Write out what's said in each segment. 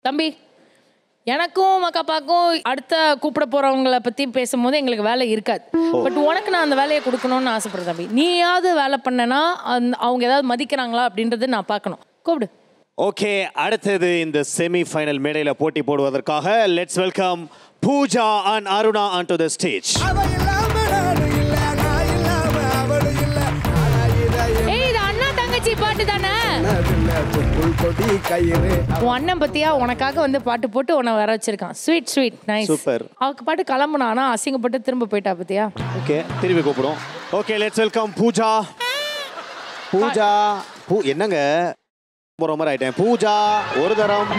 தம்பி எனக்கும் மக்காப்பாக்கும் அடுத்த கூப்பிட போறவங்கள பத்தி பேசும்போது எங்களுக்கு வேலை இருக்காது பட் உனக்கு நான் அந்த வேலையை கொடுக்கணும்னு ஆசைப்படுறேன் தம்பி நீயாவது வேலை பண்ணனா அந்த- அவங்க ஏதாவது மதிக்கிறாங்களா அப்படின்றது நான் பார்க்கணும் கூப்பிடு ஓகே அடுத்தது இந்த செமி ஃபைனல் மேடையில போட்டி போடுவதற்காக let's welcome Pooja and Aruna on to the stage ஏய் இது அண்ணா தங்கச்சி பாட்டு தானே உன் அண்ணன் பத்தியா உனக்காக வந்து பாட்டு போட்டு உன்னை வர வச்சிருக்கான் ஸ்வீட் ஸ்வீட் நைஸ் Super. அவக்கு பாட்டு கிளம்புனா ஆனா அசிங்கப்பட்டு திரும்ப போயிட்டா பத்தியா ஓகே திரும்பி கூப்பிடும் okay let's welcome Pooja Pooja பூ என்னங்க போற மாதிரி ஆயிட்டேன் பூஜா ஒரு தரம்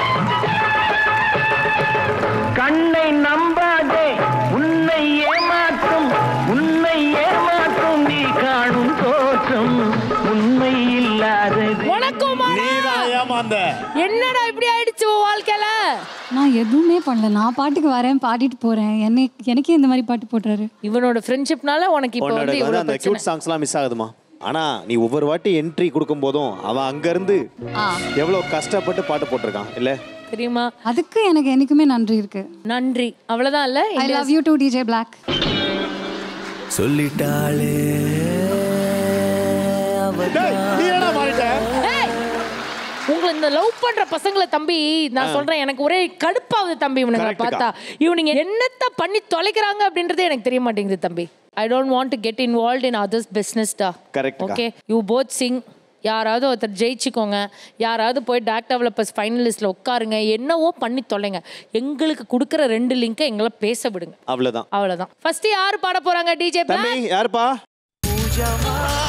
கண்ணை நம்பாதே உன்னை ஏமாற்றும் உன்னை ஏமாற்றும் நீ காணும் தோற்றம் உண்மை இல்லாதது உனக்கும் நீதான் ஏமாந்த என்னடா இப்படி ஆயிடுச்சு உன் வாழ்க்கையில நான் எதுவுமே பண்ணல நான் பாட்டுக்கு வரேன் பாடிட்டு போறேன் என்னை எனக்கே இந்த மாதிரி பாட்டு போடுறாரு இவனோட ஃப்ரெண்ட்ஷிப்னால உனக்கு இப்போ உன்னோட வந்து வந்து இவ்வளவு அந்த பிரச்சனை கியூட் சாங்ஸ்லாம் மிஸ் ஆகுதுமா ஆனா நீ ஒவ்வொரு வாட்டி என்ட்ரி கொடுக்கும் போதும் அவன் அங்க இருந்து எவ்வளவு கஷ்டப்பட்டு பாட்டு போட்டிருக்கான் இல்ல தெரியுமா அதுக்கு எனக்கு என்னைக்குமே நன்றி இருக்கு நன்றி அவ்வளவுதான் இல்ல I love you too DJ black சொல்லிட்டாளே நீ என்னடா மாறிட்ட ஏய், உங்களை இந்த லவ் பண்ற பசங்களை தம்பி நான் சொல்றேன் எனக்கு ஒரே கடுப்பாகுது தம்பி இவனுங்களை Correct பார்த்தா இவனுங்க என்னத்த பண்ணி தொலைக்கிறாங்க அப்படின்றதே எனக்கு தெரிய மாட்டேங்குது தம்பி I don't want to get involve in others business டா Correct அக்கா. ஓகே யூ போத் சிங் யாராவது ஒருத்தர் ஜெயிச்சுக்கோங்க யாராவது போய் டாக் டெவலப்பர்ஸ் ஃபைனலிஸ்ட்ல உட்காருங்க என்னவோ பண்ணி தொலைங்க எங்களுக்கு கொடுக்குற ரெண்டு லிங்கை எங்களை பேச விடுங்க அவ்வளவுதான் அவ்வளவுதான் ஃபர்ஸ்ட் யாரு பாட போறாங்க டிஜே தம்பி யாருப்பா